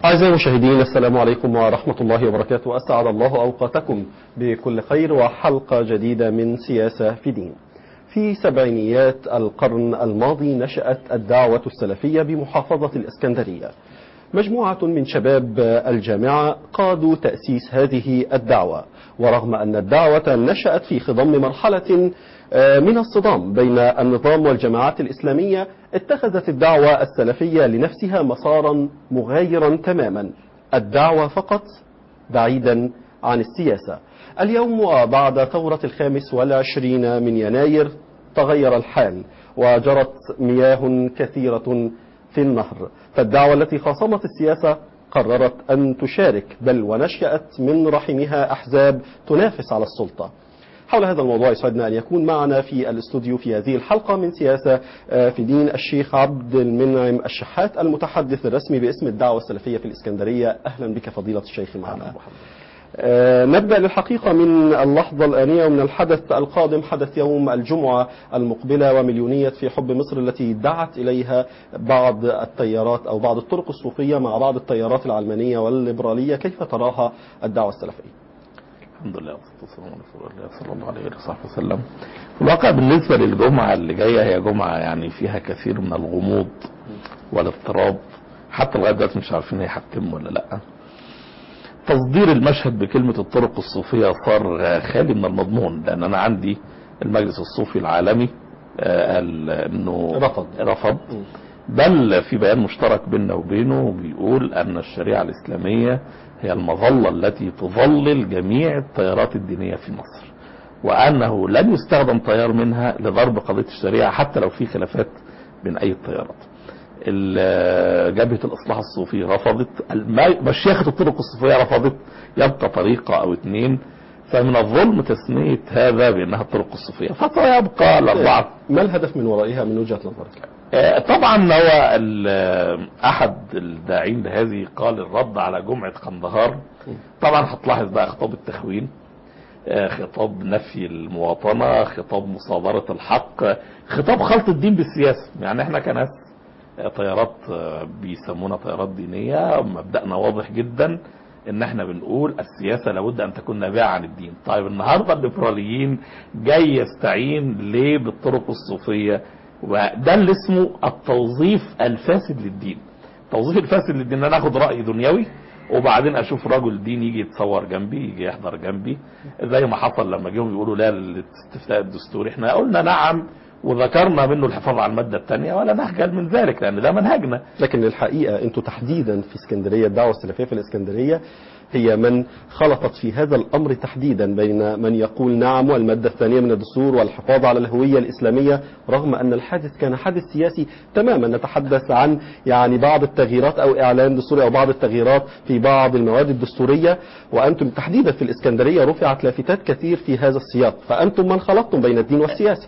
أعزائي المشاهدين السلام عليكم ورحمة الله وبركاته أسعد الله أوقاتكم بكل خير وحلقة جديدة من سياسة في دين في سبعينيات القرن الماضي نشأت الدعوة السلفية بمحافظة الإسكندرية مجموعة من شباب الجامعة قادوا تأسيس هذه الدعوة ورغم أن الدعوة نشأت في خضم مرحلة من الصدام بين النظام والجماعات الإسلامية اتخذت الدعوة السلفية لنفسها مسارا مغايرا تماما الدعوة فقط بعيدا عن السياسة اليوم وبعد ثورة الخامس والعشرين من يناير تغير الحال وجرت مياه كثيرة في النهر فالدعوة التي خاصمت السياسة قررت أن تشارك بل ونشأت من رحمها أحزاب تنافس على السلطة حول هذا الموضوع يسعدنا أن يكون معنا في الاستوديو في هذه الحلقة من سياسة في دين الشيخ عبد المنعم الشحات المتحدث الرسمي باسم الدعوة السلفية في الإسكندرية أهلا بك فضيلة الشيخ معنا نبدأ للحقيقة من اللحظة الآنية ومن الحدث القادم حدث يوم الجمعة المقبلة ومليونية في حب مصر التي دعت إليها بعض التيارات أو بعض الطرق الصوفية مع بعض التيارات العلمانية والليبرالية كيف تراها الدعوة السلفية؟ الحمد لله والصلاة والسلام على رسول الله صلى الله عليه وصحبه وسلم في الواقع بالنسبة للجمعة اللي جاية هي جمعة يعني فيها كثير من الغموض والاضطراب حتى لغاية دلوقتي مش عارفين هي هتتم ولا لا تصدير المشهد بكلمة الطرق الصوفية صار خالي من المضمون لأن أنا عندي المجلس الصوفي العالمي قال إنه رفض رفض بل في بيان مشترك بيننا وبينه بيقول أن الشريعة الإسلامية هي المظلة التي تظلل جميع التيارات الدينية في مصر وأنه لن يستخدم تيار منها لضرب قضية الشريعة حتى لو في خلافات بين أي التيارات جبهة الإصلاح الصوفي رفضت مشيخة الطرق الصوفية رفضت يبقى طريقة أو اثنين فمن الظلم تسمية هذا بأنها الطرق الصوفية فسيبقى الأربعة ما الهدف من ورائها من وجهة نظرك؟ طبعا هو احد الداعين لهذه قال الرد على جمعة قندهار طبعا هتلاحظ بقى خطاب التخوين خطاب نفي المواطنة خطاب مصادرة الحق خطاب خلط الدين بالسياسة يعني احنا كناس طيارات بيسمونا طيارات دينية مبدأنا واضح جدا ان احنا بنقول السياسة لابد ان تكون نابعة عن الدين طيب النهاردة الليبراليين جاي يستعين ليه بالطرق الصوفية وده اللي اسمه التوظيف الفاسد للدين التوظيف الفاسد للدين ان انا اخد راي دنيوي وبعدين اشوف رجل دين يجي يتصور جنبي يجي يحضر جنبي زي ما حصل لما جم يقولوا لا للاستفتاء الدستوري احنا قلنا نعم وذكرنا منه الحفاظ على المادة الثانية ولا نخجل من ذلك لأن ده منهجنا لكن الحقيقة أنتم تحديدا في اسكندرية الدعوة السلفية في الاسكندرية هي من خلطت في هذا الأمر تحديدا بين من يقول نعم والمادة الثانية من الدستور والحفاظ على الهوية الإسلامية رغم أن الحادث كان حادث سياسي تماما نتحدث عن يعني بعض التغييرات أو إعلان دستوري أو بعض التغييرات في بعض المواد الدستورية وأنتم تحديدا في الإسكندرية رفعت لافتات كثير في هذا السياق فأنتم من خلطتم بين الدين والسياسة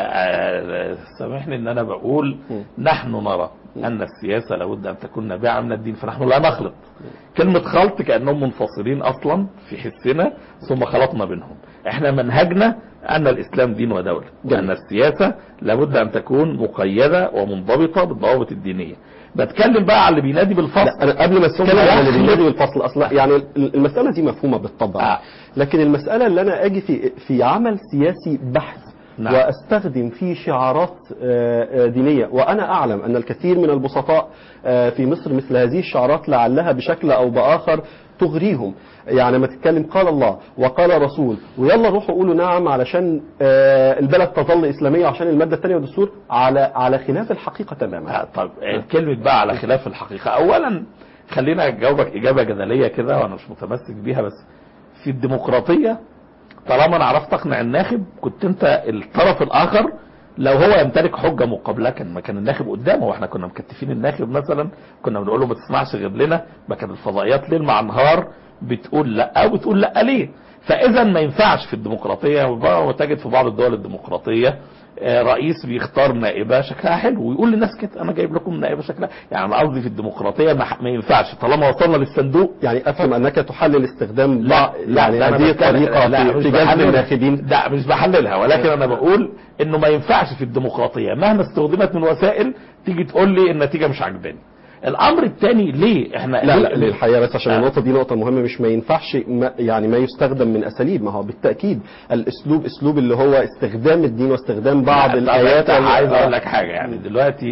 سامحني ان انا بقول نحن نرى ان السياسة لابد ان تكون نابعة من الدين فنحن لا نخلط كلمة خلط كأنهم منفصلين اصلا في حسنا ثم خلطنا بينهم احنا منهجنا ان الاسلام دين ودولة وان السياسة لابد ان تكون مقيدة ومنضبطة بالضوابط الدينية بتكلم بقى على اللي بينادي بالفصل لا أنا قبل ما اتكلم عن اللي بينادي بالفصل اصلا يعني المسألة دي مفهومة بالطبع آه. لكن المسألة اللي انا اجي في في عمل سياسي بحث نعم. واستخدم فيه شعارات دينية وانا اعلم ان الكثير من البسطاء في مصر مثل هذه الشعارات لعلها بشكل او باخر تغريهم يعني ما تتكلم قال الله وقال رسول ويلا روحوا قولوا نعم علشان البلد تظل اسلاميه وعشان الماده الثانيه والدستور على على خلاف الحقيقه تماما طب كلمه بقى على خلاف الحقيقه اولا خلينا اجاوبك اجابه جدليه كده وانا مش متمسك بيها بس في الديمقراطيه طالما انا عرفت اقنع الناخب كنت انت الطرف الاخر لو هو يمتلك حجه مقابله كان ما كان الناخب قدامه واحنا كنا مكتفين الناخب مثلا كنا بنقول له ما تسمعش غير لنا ما كان الفضائيات ليل مع نهار بتقول لا وبتقول لا ليه فاذا ما ينفعش في الديمقراطيه وتجد في بعض الدول الديمقراطيه رئيس بيختار نائبه شكلها حلو ويقول للناس كده انا جايب لكم نائبه شكلها يعني انا قصدي في الديمقراطيه ما, ما ينفعش طالما وصلنا للصندوق يعني افهم انك تحلل استخدام لا يعني لا هذه الطريقه لا في, في جذب الناخبين لا مش بحللها ولكن انا بقول انه ما ينفعش في الديمقراطيه مهما استخدمت من وسائل تيجي تقول لي النتيجه مش عجباني الامر الثاني ليه احنا لا لا ليه- للحقيقه بس عشان آه. النقطه دي نقطه مهمه مش ما ينفعش ما يعني ما يستخدم من اساليب ما هو بالتاكيد الاسلوب اسلوب اللي هو استخدام الدين واستخدام بعض لا، طب الايات أنت عايز آه. اقول لك حاجه يعني دلوقتي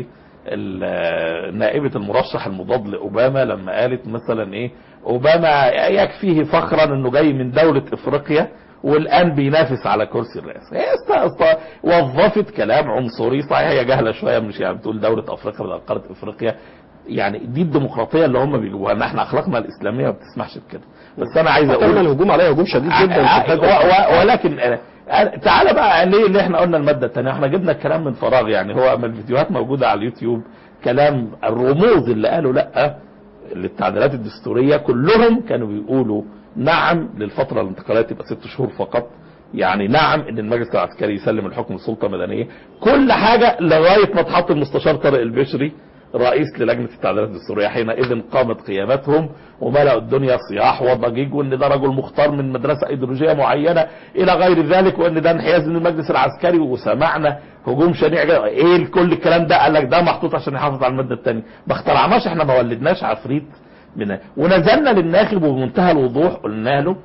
ال- نائبه المرشح المضاد لاوباما لما قالت مثلا ايه اوباما يكفيه فخرا انه جاي من دوله افريقيا والان بينافس على كرسي الرئاسه هي است- است- وظفت كلام عنصري صحيح هي جهله شويه مش يعني بتقول دوله افريقيا بدل قاره افريقيا يعني دي الديمقراطيه اللي هم بيجيبوها ان احنا اخلاقنا الاسلاميه ما بتسمحش بكده بس انا عايز تم اقول الهجوم عليها هجوم شديد جدا في آه، هذا و- و- ولكن آه، آه، تعالى بقى ليه اللي احنا قلنا الماده الثانيه احنا جبنا الكلام من فراغ يعني هو من الفيديوهات موجوده على اليوتيوب كلام الرموز اللي قالوا لا للتعديلات الدستوريه كلهم كانوا بيقولوا نعم للفتره الانتقاليه تبقى ست شهور فقط يعني نعم ان المجلس العسكري يسلم الحكم لسلطه مدنيه كل حاجه لغايه ما اتحط المستشار طارق البشري رئيس للجنه التعديلات الدستوريه حينئذ قامت قيامتهم وملأوا الدنيا صياح وضجيج وان ده رجل مختار من مدرسه ايديولوجيه معينه الى غير ذلك وان ده انحياز من المجلس العسكري وسمعنا هجوم شنيع جدا ايه كل الكلام ده قال لك ده محطوط عشان يحافظ على الماده الثانيه ما اخترعناش احنا ما ولدناش عفريت من ونزلنا للناخب وبمنتهى الوضوح قلنا له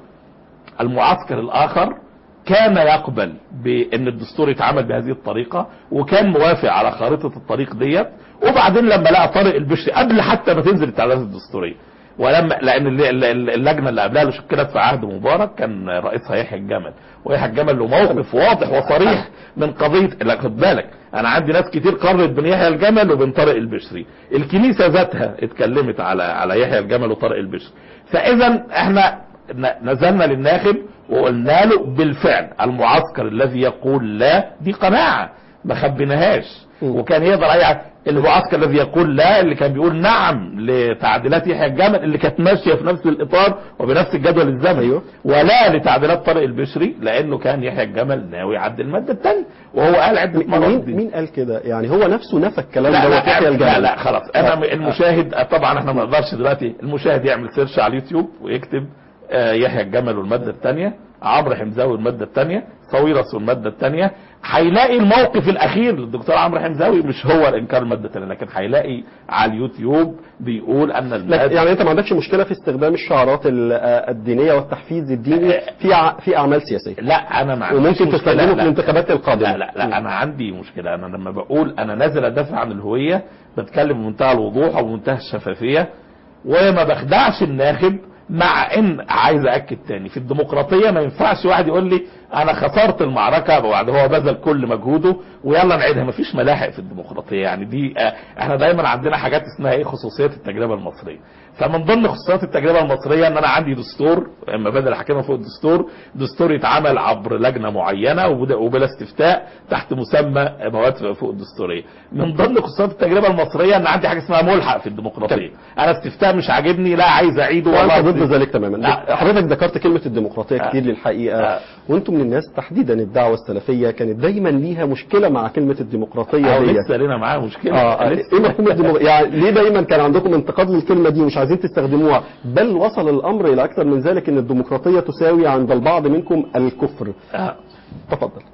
المعسكر الاخر كان يقبل بان الدستور يتعمل بهذه الطريقه وكان موافق على خارطه الطريق ديت وبعدين لما لقى طارق البشري قبل حتى ما تنزل التعديلات الدستوريه ولما لان ال- ال- ال- اللجنه اللي قبلها اللي شكلت في عهد مبارك كان رئيسها يحيى الجمل ويحيى الجمل له موقف واضح وصريح من قضيه لا خد بالك انا عندي ناس كتير قررت بين يحيى الجمل وبين طارق البشري الكنيسه ذاتها اتكلمت على على يحيى الجمل وطارق البشري فاذا احنا ن- نزلنا للناخب وقلنا له بالفعل المعسكر الذي يقول لا دي قناعة ما خبيناهاش م. وكان يقدر اي المعسكر الذي يقول لا اللي كان بيقول نعم لتعديلات يحيى الجمل اللي كانت ماشيه في نفس الاطار وبنفس الجدول الزمني أيوه. ولا لتعديلات طارق البشري لانه كان يحيى الجمل ناوي يعدل الماده الثانيه وهو قال عده مرات مين دي. مين قال كده يعني هو نفسه نفى الكلام لا ده لا, وتحيا لا, الجمل لا لا خلاص انا آه. المشاهد طبعا احنا ما نقدرش دلوقتي المشاهد يعمل سيرش على اليوتيوب ويكتب آه، يحيى الجمل والماده الثانيه عمرو حمزاوي والماده الثانيه صويرس والماده الثانيه هيلاقي الموقف الاخير للدكتور عمرو حمزاوي مش هو الانكار الماده الثانيه لكن هيلاقي على اليوتيوب بيقول ان لا الماده يعني انت ما عندكش مشكله في استخدام الشعارات ال- آه، الدينيه والتحفيز الديني في ع- في اعمال سياسيه لا انا ما عنديش وممكن مشكلة. تستخدمه في لا. الانتخابات القادمه لا لا لا انا عندي مشكله انا لما بقول انا نازل ادافع عن الهويه بتكلم بمنتهى الوضوح وبمنتهى الشفافيه وما بخدعش الناخب مع ان عايز اكد تاني في الديمقراطيه ما ينفعش واحد يقول لي انا خسرت المعركه بعد هو بذل كل مجهوده ويلا نعيدها مفيش ملاحق في الديمقراطيه يعني دي آه، احنا دايما عندنا حاجات اسمها ايه خصوصيه التجربه المصريه فمن ضمن خصوصيات التجربه المصريه ان انا عندي دستور اما بدل حكينا فوق الدستور دستور يتعمل عبر لجنه معينه وبدا- وبلا استفتاء تحت مسمى مواد فوق الدستوريه من ضمن خصوصيات التجربه المصريه ان عندي حاجه اسمها ملحق في الديمقراطيه انا استفتاء مش عاجبني لا عايز اعيده وانت والله ضد ذلك تماما لا. حضرتك ذكرت كلمه الديمقراطيه آه. كتير للحقيقه آه. وانتم من الناس تحديدا الدعوه السلفيه كانت دايما ليها مشكله مع كلمه الديمقراطيه أو دي لسه لنا معاه مشكله اه لسه. ايه مفهوم الديمقراطيه يعني ليه دايما كان عندكم انتقاد للكلمه دي ومش عايزين تستخدموها بل وصل الامر الى اكثر من ذلك ان الديمقراطيه تساوي عند البعض منكم الكفر آه. تفضل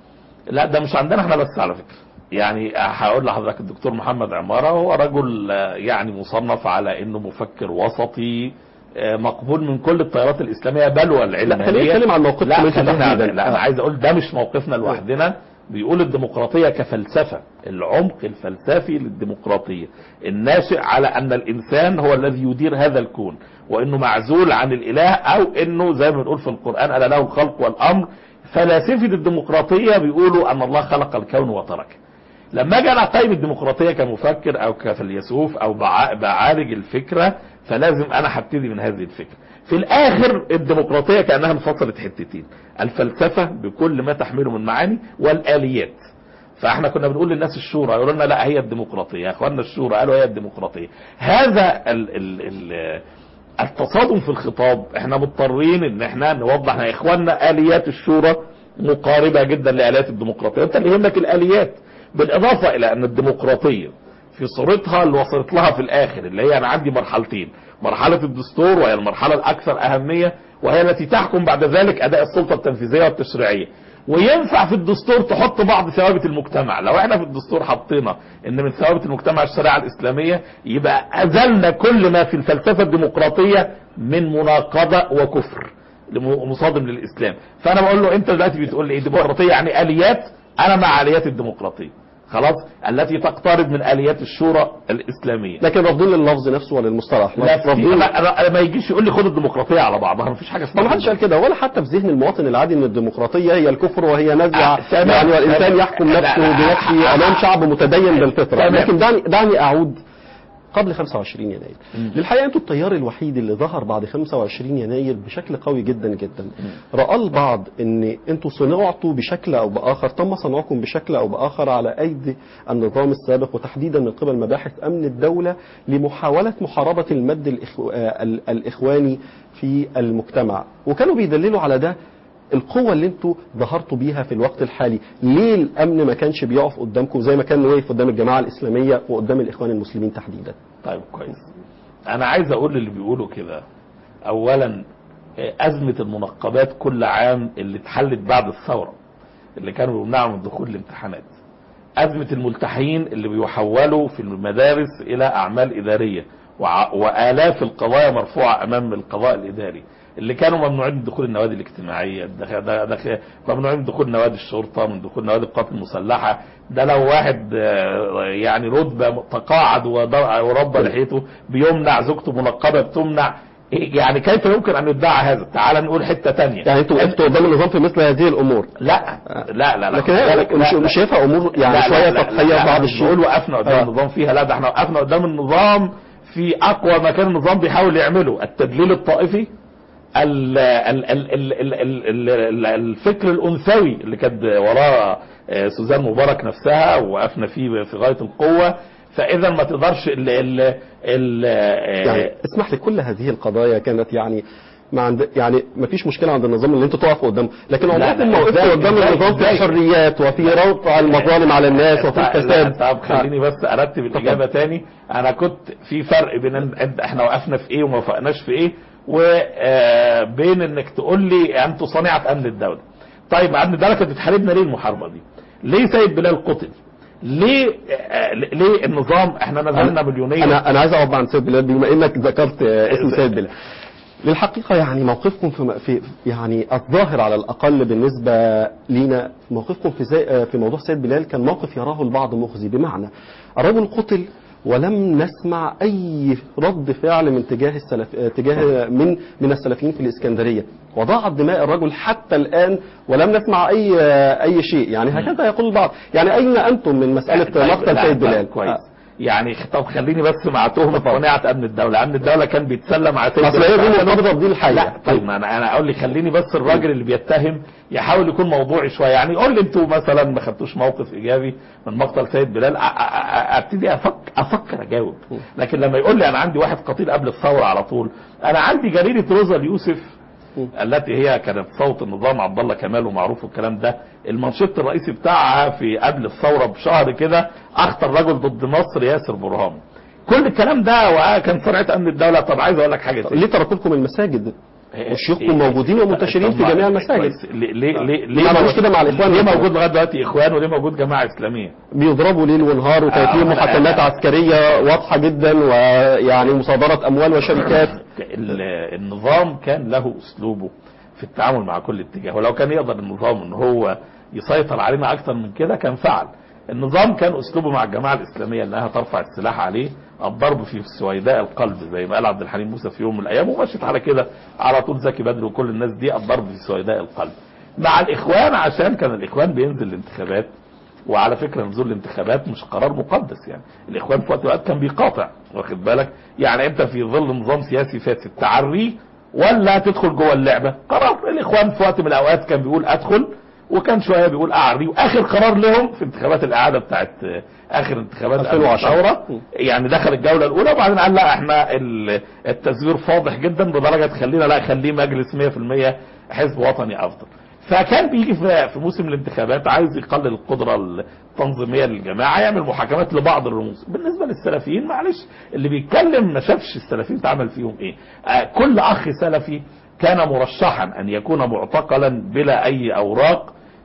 لا ده مش عندنا احنا بس على فكره يعني هقول لحضرتك الدكتور محمد عمارة هو رجل آه، يعني مصنف على انه مفكر وسطي آه، مقبول من كل التيارات الاسلاميه بل والعلمانيه لا، خلينا نتكلم عن موقفكم لا انتوا خلينا تحديداً. لا انا آه. عايز اقول ده مش موقفنا لوحدنا بيقول الديمقراطيه كفلسفه العمق الفلسفي للديمقراطيه الناشئ على ان الانسان هو الذي يدير هذا الكون وانه معزول عن الاله او انه زي ما بنقول في القران الا له الخلق والامر فلاسفه الديمقراطيه بيقولوا ان الله خلق الكون وتركه لما اجي انا اقيم الديمقراطيه كمفكر او كفيلسوف او بع- بعالج الفكره فلازم انا هبتدي من هذه الفكره في الاخر الديمقراطيه كانها انفصلت حتتين الفلسفه بكل ما تحمله من معاني والاليات فاحنا كنا بنقول للناس الشورى يقولوا لنا لا هي الديمقراطيه يا اخواننا الشورى قالوا هي الديمقراطيه هذا ال ال ال التصادم في الخطاب احنا مضطرين ان احنا نوضح يا اخواننا اليات الشورى مقاربه جدا لاليات الديمقراطيه انت اللي يهمك الاليات بالاضافه الى ان الديمقراطيه في صورتها اللي وصلت لها في الاخر اللي هي انا عندي مرحلتين مرحله الدستور وهي المرحله الاكثر اهميه وهي التي تحكم بعد ذلك اداء السلطه التنفيذيه والتشريعيه وينفع في الدستور تحط بعض ثوابت المجتمع لو احنا في الدستور حطينا ان من ثوابت المجتمع الشريعه الاسلاميه يبقى ازلنا كل ما في الفلسفه الديمقراطيه من مناقضه وكفر لم- مصادم للاسلام فانا بقول له انت دلوقتي بتقول لي ايه ديمقراطيه يعني اليات انا مع اليات الديمقراطيه خلاص التي تقترب من اليات الشورى الاسلاميه لكن رافضين لللفظ نفسه وللمصطلح لا في- رافضين لا لا، ما يجيش يقول لي خد الديمقراطيه على بعضها مفيش حاجه ما حدش قال كده ولا حتى في ذهن المواطن العادي ان الديمقراطيه هي الكفر وهي نزعه آه، تمام. يعني والانسان تمام. يحكم لا، نفسه لا، بنفسه آه، امام آه، شعب متدين بالفطره تمام. لكن دعني دعني اعود قبل 25 يناير مم. للحقيقه انتوا التيار الوحيد اللي ظهر بعد 25 يناير بشكل قوي جدا جدا راى البعض ان انتوا صنعتوا بشكل او باخر تم صنعكم بشكل او باخر على ايدي النظام السابق وتحديدا من قبل مباحث امن الدوله لمحاوله محاربه المد الإخو... آه، ال- الاخواني في المجتمع وكانوا بيدللوا على ده القوة اللي انتوا ظهرتوا بيها في الوقت الحالي ليه الامن ما كانش بيقف قدامكم زي ما كان واقف قدام الجماعة الاسلامية وقدام الاخوان المسلمين تحديدا طيب كويس انا عايز اقول للي بيقولوا كده اولا آه، ازمه المنقبات كل عام اللي اتحلت بعد الثوره اللي كانوا بيمنعوا من دخول الامتحانات ازمه الملتحين اللي بيحولوا في المدارس الى اعمال اداريه وع- والاف القضايا مرفوعه امام القضاء الاداري اللي كانوا ممنوعين من دخول النوادي الاجتماعيه ده ده ده ممنوعين من دخول نوادي الشرطه من دخول نوادي القوات المسلحه ده لو واحد آه، يعني رتبه تقاعد وض- وربى لحيته بيمنع زوجته منقبه بتمنع إيه يعني كيف يمكن ان يدعى هذا؟ تعال نقول حته تانية يعني انتوا وقفتوا قدام النظام في مثل هذه الامور لا لا لا لا لكن هي لا، مش لا، مش شايفها امور يعني لا، لا، شويه لا، سطحيه لا، في بعض أنا مش الشيء بقول وقفنا قدام آه. النظام فيها لا ده احنا وقفنا قدام النظام في اقوى ما كان النظام بيحاول يعمله التدليل الطائفي ال ال ال ال ال ال ال ال الفكر الانثوي اللي كانت وراه آه، سوزان مبارك نفسها وقفنا فيه في غايه القوه فاذا ما تقدرش ال ال ال يعني اسمح لي كل هذه القضايا كانت يعني ما عند يعني ما فيش مشكله عند النظام اللي انتوا تقفوا قدامه لكن لا، عمركم لا، ما وقفتوا إزاي- قدام إزاي- النظام في إزاي؟ الحريات وفي روض المظالم على الناس وفي لا، الفساد لا، طب خليني بس ارتب الاجابه تاني انا كنت في فرق بين إن- احنا وقفنا في ايه وما وافقناش في ايه وبين انك تقول لي انتوا صنيعه امن الدوله طيب امن الدوله كانت بتحاربنا ليه المحاربه دي ليه سيد بلال قتل ليه آه، ليه النظام احنا نزلنا مليونيه انا انا عايز اقعد عن سيد بلال بما انك ذكرت آه، اسم سيد بلال للحقيقة يعني موقفكم في, في يعني الظاهر على الأقل بالنسبة لينا موقفكم في زي آه، في موضوع سيد بلال كان موقف يراه البعض مخزي بمعنى الرجل قتل ولم نسمع أي رد فعل من تجاه السلف آه، تجاه من من السلفيين في الإسكندرية وضاعت دماء الرجل حتى الآن ولم نسمع أي آه، أي شيء يعني هكذا يقول البعض يعني أين أنتم من مسألة طيب، مقتل لا، سيد طيب، بلال كويس آه. يعني طب خليني بس مع تهمه صنيعه امن الدوله امن الدوله كان بيتسلم على سيد أصل هي بلال دي مرتبطة بدي لا الحقيقة طيب ما انا انا اقول لي خليني بس الراجل اللي بيتهم يحاول يكون موضوعي شويه يعني قول لي انتوا مثلا ما خدتوش موقف ايجابي من مقتل سيد بلال أ- أ- أ- ابتدي افكر افكر اجاوب لكن لما يقول لي انا عندي واحد قتيل قبل الثوره على طول انا عندي جريده روزا اليوسف التي هي كانت صوت النظام عبد الله كمال ومعروف والكلام ده المنشط الرئيسي بتاعها في قبل الثوره بشهر كده اخطر رجل ضد مصر ياسر برهان كل الكلام ده وكان صنعه امن الدوله طب عايز اقول لك حاجه تاني. ليه تركوا لكم المساجد وشيوخكم إيه- موجودين ومنتشرين في طب ما- جميع المساجد كويس. ليه ليه ليه ليه ما عملوش كده مع الإخوان ليه مثلاً؟ موجود لغايه دلوقتي اخوان وليه موجود جماعه اسلاميه بيضربوا ليل ونهار وتأتيهم آه، محاكمات آه. عسكرية واضحة جدا ويعني مصادرة أموال وشركات ال- النظام كان له اسلوبه في التعامل مع كل اتجاه ولو كان يقدر النظام ان هو يسيطر علينا اكتر من كده كان فعل النظام كان اسلوبه مع الجماعه الاسلاميه انها ترفع السلاح عليه الضرب في سويداء القلب زي ما قال عبد الحليم موسى في يوم من الايام ومشيت على كده على طول زكي بدر وكل الناس دي الضرب في سويداء القلب مع الاخوان عشان كان الاخوان بينزل الانتخابات وعلى فكره نزول الانتخابات مش قرار مقدس يعني الاخوان في وقت من الأوقات كان بيقاطع واخد بالك يعني انت في ظل نظام سياسي فاسد تعريه ولا تدخل جوه اللعبه قرار الاخوان في وقت من الاوقات كان بيقول ادخل وكان شويه بيقول اعري واخر قرار لهم في انتخابات الاعاده بتاعت آه، اخر انتخابات قبل 2010. الثوره يعني دخل الجوله الاولى وبعدين قال لا احنا ال- التزوير فاضح جدا لدرجه تخلينا لا خليه مجلس 100% حزب وطني افضل فكان بيجي في في موسم الانتخابات عايز يقلل القدره التنظيميه للجماعه يعمل محاكمات لبعض الرموز بالنسبه للسلفيين معلش اللي بيتكلم ما شافش السلفيين اتعمل فيهم ايه آه كل اخ سلفي كان مرشحا ان يكون معتقلا بلا اي اوراق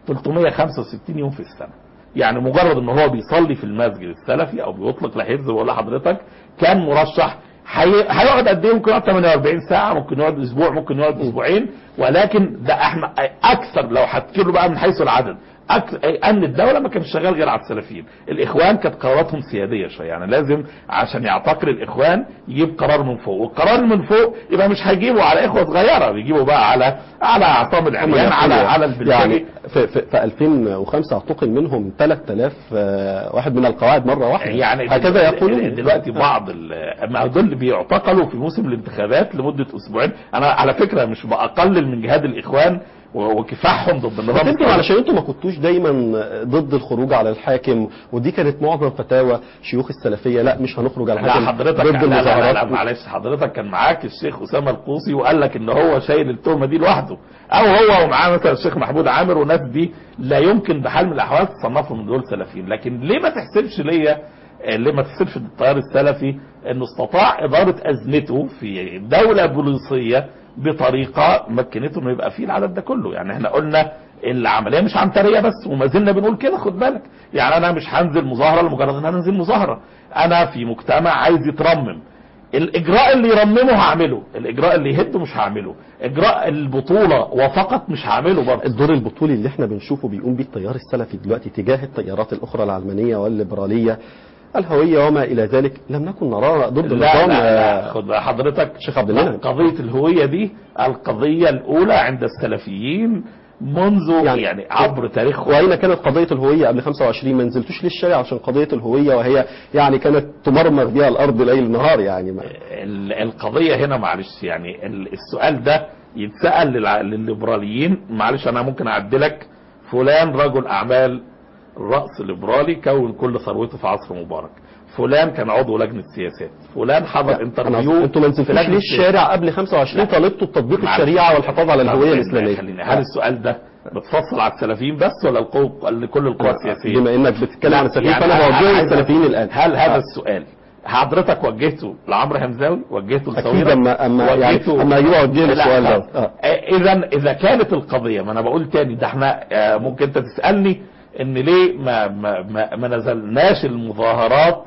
365 يوم في السنه يعني مجرد ان هو بيصلي في المسجد السلفي او بيطلق لحفظ بقول لحضرتك كان مرشح هي- هيقعد قد ايه ممكن يقعد 48 ساعه ممكن يقعد اسبوع ممكن يقعد اسبوعين ولكن ده احنا اكثر لو هتكيله بقى من حيث العدد أك- امن الدوله ما كانش شغال غير على السلفيين الاخوان كانت قراراتهم سياديه شويه يعني لازم عشان يعتقل الاخوان يجيب قرار من فوق والقرار من فوق يبقى مش هيجيبه على اخوه صغيره بيجيبه بقى على على عصام العريان على على البلداني يعني في, في, في 2005 اعتقل منهم 3000 آه، واحد من القواعد مره واحده يعني هكذا دل- يقولون دلوقتي بعض ال- ما دول بيعتقلوا في موسم الانتخابات لمده اسبوعين انا على فكره مش بقلل من جهاد الاخوان و- وكفاحهم ضد النظام بس يمكن السابق. علشان انتم ما كنتوش دايما ضد الخروج على الحاكم ودي كانت معظم فتاوى شيوخ السلفيه لا مش هنخرج على لا الحاكم حضرتك ضد لا لا, لا, لا المظاهرات معلش حضرتك كان معاك الشيخ اسامه القوسي وقال لك ان هو شايل التهمه دي لوحده او هو ومعاه مثلا الشيخ محمود عامر والناس دي لا يمكن بحال من الاحوال تصنفهم من دول سلفيين لكن ليه ما تحسبش ليا آه، ليه ما تحسبش التيار السلفي انه استطاع اداره ازمته في دوله بوليسيه بطريقه مكنته انه يبقى فيه العدد ده كله يعني احنا قلنا العمليه مش عنتريه بس وما زلنا بنقول كده خد بالك يعني انا مش هنزل مظاهره لمجرد ان انا انزل مظاهره انا في مجتمع عايز يترمم الاجراء اللي يرممه هعمله الاجراء اللي يهده مش هعمله اجراء البطوله وفقط مش هعمله برضه الدور البطولي اللي احنا بنشوفه بيقوم بيه التيار السلفي دلوقتي تجاه التيارات الاخرى العلمانيه والليبراليه الهويه وما الى ذلك لم نكن نراه ضد لا النظام لا, لا آه، خد بقى حضرتك شيخ عبد المنعم. قضيه الهويه دي القضيه الاولى عند السلفيين منذ يعني- يعني, يعني عبر تاريخهم واين كانت قضيه الهويه قبل 25 ما نزلتوش للشارع عشان قضيه الهويه وهي يعني كانت تمرمغ بها الارض ليل نهار يعني ما ال- القضية هنا معلش يعني ال- السؤال ده يتسأل للع- للليبراليين معلش أنا ممكن أعدلك فلان رجل أعمال رأس ليبرالي كون كل ثروته في عصر مبارك فلان كان عضو لجنة سياسات فلان حضر أنا انترفيو أصلاً انتوا ما في نزلتوش لجنة ليه السياسات. الشارع قبل 25 طالبتوا بتطبيق معلش. الشريعه والحفاظ على طب الهويه خليني- الاسلاميه خليني هل السؤال ده بتفصل على السلفيين بس ولا القو... لكل القوى السياسية بما انك بتتكلم عن السلفيين يعني فانا أنا بوجهه عايز- للسلفيين الان هل هذا آه. السؤال حضرتك وجهته لعمرو حمزاوي وجهته اكيد لسويرة اما اما يعني وجهته- اما يوجه لا، السؤال لا. ده آه. اذا اذا كانت القضيه ما انا بقول تاني ده احنا آه، ممكن انت تسالني ان ليه ما ما ما, ما نزلناش المظاهرات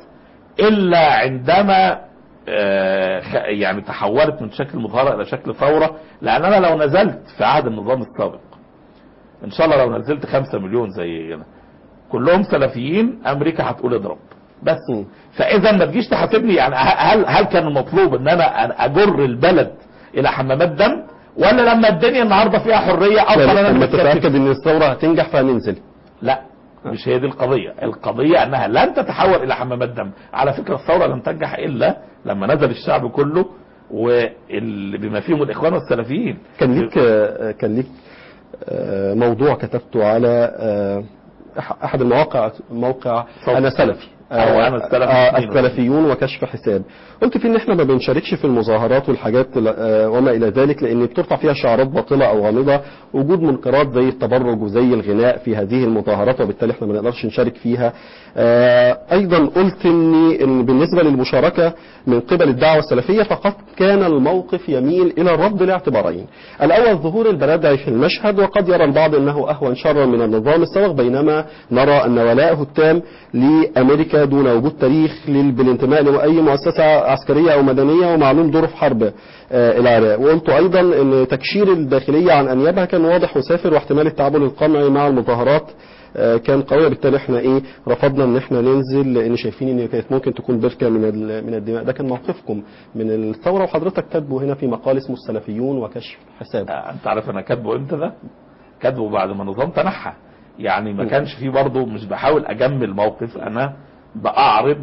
الا عندما آه، خ- يعني تحولت من شكل مظاهره الى شكل ثوره لان انا لو نزلت في عهد النظام السابق ان شاء الله لو نزلت خمسة مليون زي هنا كلهم سلفيين امريكا هتقول اضرب بس مم. فاذا ما تجيش تحاسبني يعني ه- هل هل كان المطلوب ان انا أن اجر البلد الى حمامات دم ولا لما الدنيا النهارده فيها حريه اوصل انا لما للمتكتف؟ تتاكد ان الثوره هتنجح فهننزل لا مش هي دي القضية القضية انها لن تتحول الى حمامات دم على فكرة الثورة لم تنجح الا لما نزل الشعب كله واللي بما فيهم الاخوان والسلفيين كان ليك آه، كان ليك آه، موضوع كتبته على آه، أح- احد المواقع موقع صوت انا سلفي أو أنا السلفي آه، اثنين. السلفيون وكشف حساب قلت فيه ان احنا ما بنشاركش في المظاهرات والحاجات آه، وما الى ذلك لان بترفع فيها شعارات باطله او غامضه وجود منكرات زي التبرج وزي الغناء في هذه المظاهرات وبالتالي احنا ما نقدرش نشارك فيها آه، ايضا قلت اني ان بالنسبه للمشاركه من قبل الدعوه السلفيه فقد كان الموقف يميل الى الرد لاعتبارين الاول ظهور البرادعي في المشهد وقد يرى البعض انه اهون شرا من النظام السابق بينما نرى ان ولاءه التام لامريكا دون وجود تاريخ لل- بالانتماء لاي مؤسسه عسكريه او مدنيه ومعلوم دوره في حرب آه، العراق وقلت ايضا ان تكشير الداخليه عن انيابها كان واضح وسافر واحتمال التعامل القمعي مع المظاهرات آه، كان قوي بالتالي احنا ايه رفضنا ان احنا ننزل لان شايفين ان كانت ممكن تكون بركه من ال- من الدماء ده كان موقفكم من الثوره وحضرتك كاتبه هنا في مقال اسمه السلفيون وكشف حساب آه، انت عارف انا كاتبه امتى ده كاتبه بعد ما النظام تنحى يعني ما كانش فيه برضه مش بحاول اجمل موقف انا باعرض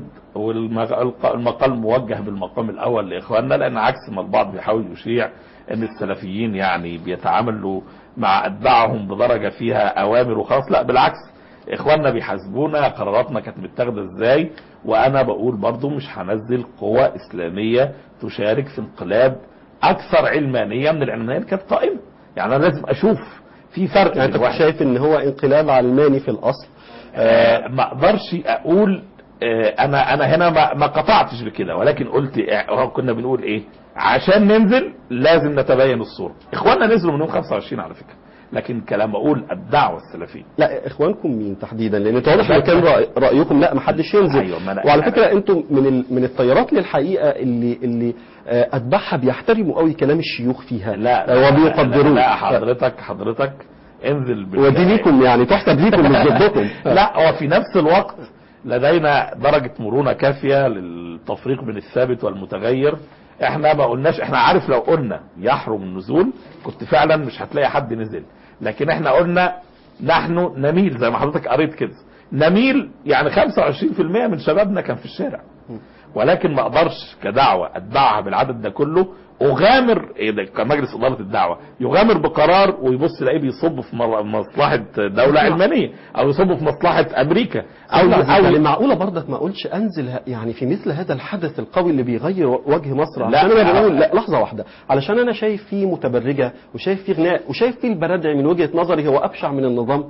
والمقال موجه بالمقام الاول لاخواننا لان عكس ما البعض بيحاول يشيع ان السلفيين يعني بيتعاملوا مع اتباعهم بدرجه فيها اوامر وخلاص لا بالعكس اخواننا بيحاسبونا قراراتنا كانت متاخده ازاي وانا بقول برضو مش هنزل قوى اسلاميه تشارك في انقلاب اكثر علمانيه من العلمانيه اللي كانت قائمه يعني انا لازم اشوف في فرق يعني انت بين كنت واحد شايف ان هو انقلاب علماني في الاصل آه، ما اقدرش اقول آه، انا انا هنا ما, ما قطعتش بكده ولكن قلت آه، كنا بنقول ايه عشان ننزل لازم نتبين الصوره اخواننا نزلوا من يوم 25 على فكره لكن كلام اقول الدعوه السلفيه لا اخوانكم مين تحديدا لان انت واضح ان كان رأي رايكم لا ما حدش ينزل أيوة، ما أنا- وعلى أنا- فكره انتم من ال... من التيارات للحقيقه اللي اللي آه، اتباعها بيحترموا قوي كلام الشيوخ فيها لا آه، وبيقدروه لا حضرتك حضرتك انزل بالله. ودي ليكم يعني تحسب ليكم مش ضدكم لا هو في نفس الوقت لدينا درجة مرونة كافية للتفريق بين الثابت والمتغير احنا ما قلناش احنا عارف لو قلنا يحرم النزول كنت فعلا مش هتلاقي حد نزل لكن احنا قلنا نحن نميل زي ما حضرتك قريت كده نميل يعني 25% من شبابنا كان في الشارع ولكن ما اقدرش كدعوة اتبعها بالعدد ده كله اغامر إيه ده كمجلس اداره الدعوه يغامر بقرار ويبص يلاقيه بيصب في مر- مصلحه دوله علمانيه او يصب في مصلحه امريكا او او او يعني معقوله برضك ما اقولش انزل ه- يعني في مثل هذا الحدث القوي اللي بيغير وجه مصر لا. عشان انا بقول لا لحظه واحده علشان انا شايف فيه متبرجه وشايف فيه غناء وشايف فيه البرادعي من وجهه نظري هو ابشع من النظام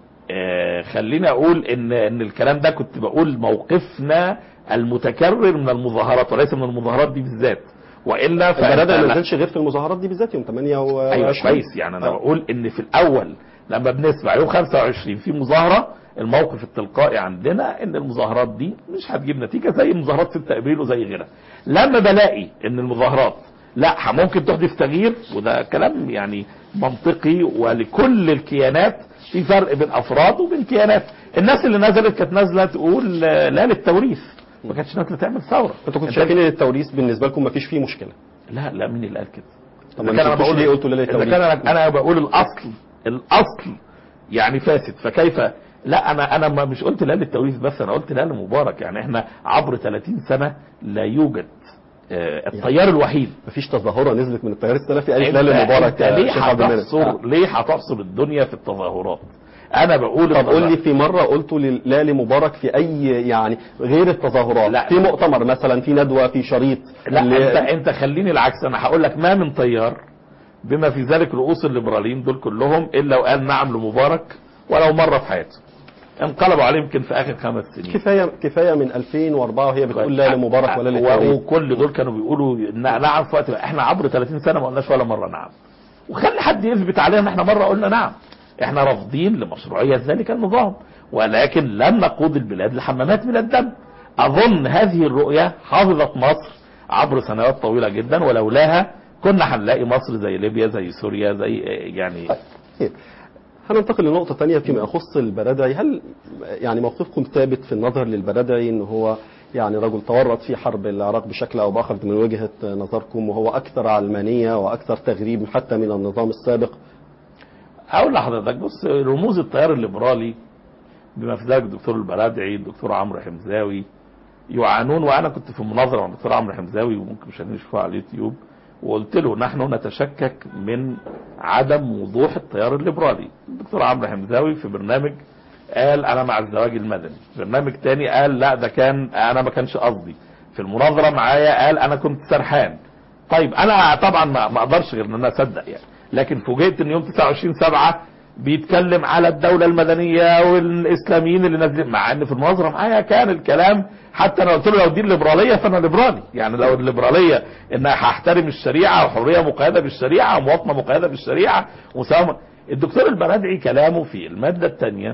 آه، خليني اقول ان ان الكلام ده كنت بقول موقفنا المتكرر من المظاهرات وليس من المظاهرات دي بالذات والا البرادعي ما فأنت- نزلش غير في المظاهرات دي بالذات يوم 28 ايوه كويس يعني انا آه. بقول ان في الاول لما بنسمع يوم 25 في مظاهره الموقف التلقائي عندنا ان المظاهرات دي مش هتجيب نتيجه زي مظاهرات 6 ابريل وزي غيرها لما بلاقي ان المظاهرات لا ممكن تحدث تغيير وده كلام يعني منطقي ولكل الكيانات في فرق بين افراد وبين كيانات الناس اللي نزلت كانت نازله تقول آه، لا للتوريث ما كانتش نازله تعمل ثوره انتوا كنتوا أنت- شايفين ان التوريث بالنسبه لكم ما فيش فيه مشكله لا لا مين اللي قال كده طب إذا ما كان انا انتوا بقول ليه قلتوا لا اذا للتوريث كان انا انا بقول الاصل الاصل يعني فاسد فكيف لا انا انا ما مش قلت لا للتوريث بس انا قلت لا لمبارك يعني احنا عبر 30 سنه لا يوجد آه، التيار الوحيد مفيش تظاهره نزلت من التيار السلفي قالت لا أنت- لمبارك أنت يا ليه شيخ عبد المنعم. هتحصر ليه هتحصر الدنيا في التظاهرات انا بقول طب قول لي التظاهر- في مرة قلتوا لل- لا لمبارك في أي يعني غير التظاهرات لا. في مؤتمر مثلا في ندوة في شريط لا اللي- انت انت خليني العكس انا هقول لك ما من طيار بما في ذلك رؤوس الليبراليين دول كلهم الا وقال نعم لمبارك ولو مره في حياته انقلبوا عليه يمكن في اخر خمس سنين كفاية كفاية من 2004 وهي بتقول لا لمبارك ولا و- للتوريث وكل دول كانوا بيقولوا ن- نعم في وقت احنا عبر 30 سنه ما قلناش ولا مره نعم وخلي حد يثبت علينا ان احنا مره قلنا نعم احنا رافضين لمشروعيه ذلك النظام ولكن لن نقود البلاد لحمامات من الدم اظن هذه الرؤيه حافظت مصر عبر سنوات طويله جدا ولولاها كنا هنلاقي مصر زي ليبيا زي سوريا زي يعني طيب. هننتقل لنقطة تانية فيما يخص البرادعي هل يعني موقفكم ثابت في النظر للبرادعي ان هو يعني رجل تورط في حرب العراق بشكل او باخر من وجهة نظركم وهو اكثر علمانية واكثر تغريب حتى من النظام السابق اقول لحضرتك بص رموز التيار الليبرالي بما في ذلك الدكتور البرادعي الدكتور عمرو حمزاوي يعانون وانا كنت في مناظره مع الدكتور عمرو حمزاوي وممكن مش هنشوفها على اليوتيوب وقلت له نحن نتشكك من عدم وضوح التيار الليبرالي الدكتور عمرو حمزاوي في برنامج قال انا مع الزواج المدني برنامج تاني قال لا ده كان انا ما كانش قصدي في المناظره معايا قال انا كنت سرحان طيب انا طبعا ما ما اقدرش غير ان انا اصدق يعني لكن فوجئت ان يوم 29 7 بيتكلم على الدولة المدنية والإسلاميين اللي نازلين مع إن في المناظرة معايا كان الكلام حتى أنا قلت له لو دي الليبرالية فأنا ليبرالي يعني لو الليبرالية إن هحترم الشريعة وحرية مقيدة بالشريعة ومواطنة مقيدة بالشريعة وسواء الدكتور البرادعي كلامه في المادة الثانية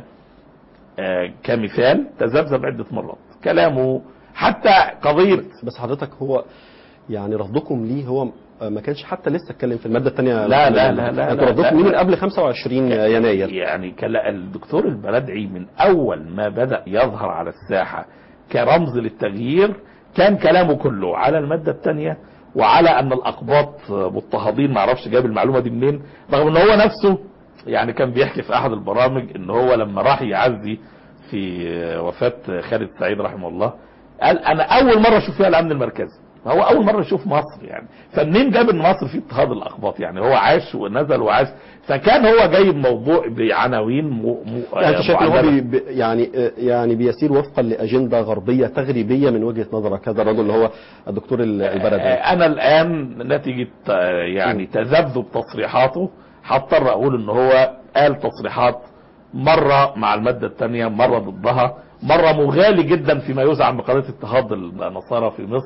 آه، كمثال تذبذب عدة مرات كلامه حتى قضية بس حضرتك هو يعني رفضكم ليه هو ما كانش حتى لسه اتكلم في المادة الثانية لا، لا، لا، لا، انتوا لا، رفضكم لا، ليه من لا. قبل 25 يناير يعني كلا الدكتور البلدعي من اول ما بدأ يظهر على الساحة كرمز للتغيير كان كلامه كله على المادة الثانية وعلى ان الاقباط مضطهدين معرفش جاب المعلومة دي منين رغم ان هو نفسه يعني كان بيحكي في احد البرامج ان هو لما راح يعزي في وفاة خالد سعيد رحمه الله قال انا اول مرة اشوف فيها الامن المركزي ما هو اول مره يشوف مصر يعني فمنين جاب ان مصر في اضطهاد الاقباط يعني هو عاش ونزل وعاش فكان هو جايب موضوع بعناوين م... م... يعني انت شايف ان هو معلبة. بي بي- يعني يعني بيسير وفقا لاجنده غربيه تغريبيه من وجهه نظرك هذا الرجل اللي هو الدكتور ال- البلدي آه، انا الان نتيجه آه، يعني م. تذبذب تصريحاته هضطر اقول ان هو قال تصريحات مره مع الماده الثانيه مره ضدها مره مغالي جدا فيما يزعم بقضيه اضطهاد النصارى في مصر